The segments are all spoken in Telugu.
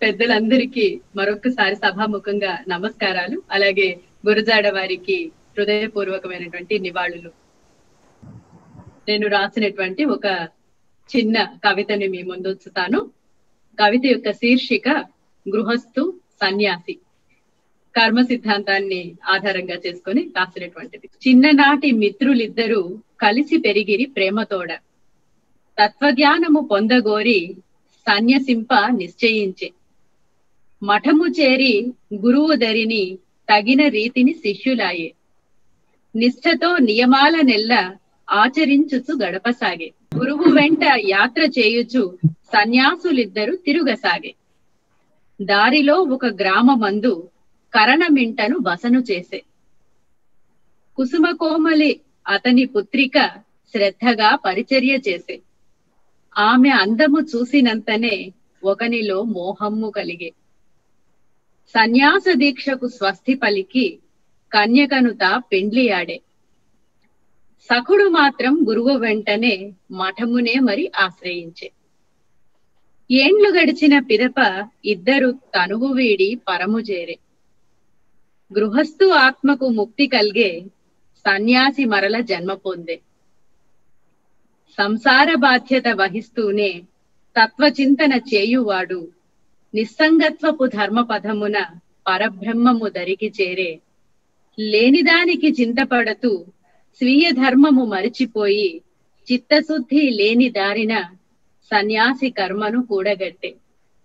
పెద్దలందరికీ మరొకసారి సభాముఖంగా నమస్కారాలు అలాగే గురజాడ వారికి హృదయపూర్వకమైనటువంటి నివాళులు నేను రాసినటువంటి ఒక చిన్న కవితని మీ ముందు ఉంచుతాను కవిత యొక్క శీర్షిక గృహస్థు సన్యాసి కర్మ సిద్ధాంతాన్ని ఆధారంగా చేసుకొని రాసినటువంటిది చిన్ననాటి మిత్రులిద్దరూ కలిసి పెరిగిరి ప్రేమతోడ తత్వజ్ఞానము పొందగోరి సన్యసింప నిశ్చయించే మఠము చేరి గురువు దరిని తగిన రీతిని శిష్యులాయే నిష్ఠతో నియమాల నెల్ల ఆచరించుచు గడపసాగే గురువు వెంట యాత్ర చేయుచు సన్యాసులిద్దరు తిరుగసాగే దారిలో ఒక గ్రామమందు కరణమింటను బసను చేసే కుసుమ కోమలి అతని పుత్రిక శ్రద్ధగా పరిచర్య చేసే ఆమె అందము చూసినంతనే ఒకనిలో మోహమ్ము కలిగే సన్యాస దీక్షకు స్వస్తి పలికి కన్యకనుత పెండ్లి ఆడే సఖుడు మాత్రం గురువు వెంటనే మఠమునే మరి ఆశ్రయించే ఏండ్లు గడిచిన పిదప ఇద్దరు తనువు వీడి పరము చేరే గృహస్థు ఆత్మకు ముక్తి కలిగే సన్యాసి మరల జన్మ పొందే సంసార బాధ్యత వహిస్తూనే తత్వచింతన చేయువాడు నిస్సంగత్వపు ధర్మపథమున పరబ్రహ్మము దరికి చేరే లేనిదానికి చింతపడుతూ స్వీయ ధర్మము మరిచిపోయి చిత్తశుద్ధి లేని దారిన సన్యాసి కర్మను కూడగట్టే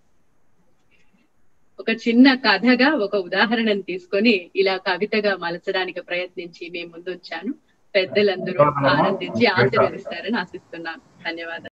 ఒక చిన్న కథగా ఒక ఉదాహరణను తీసుకొని ఇలా కవితగా మలచడానికి ప్రయత్నించి మీ ముందు ఉంచాను పెద్దలందరూ ఆనందించి ఆశీర్వదిస్తారని ఆశిస్తున్నాను ధన్యవాదాలు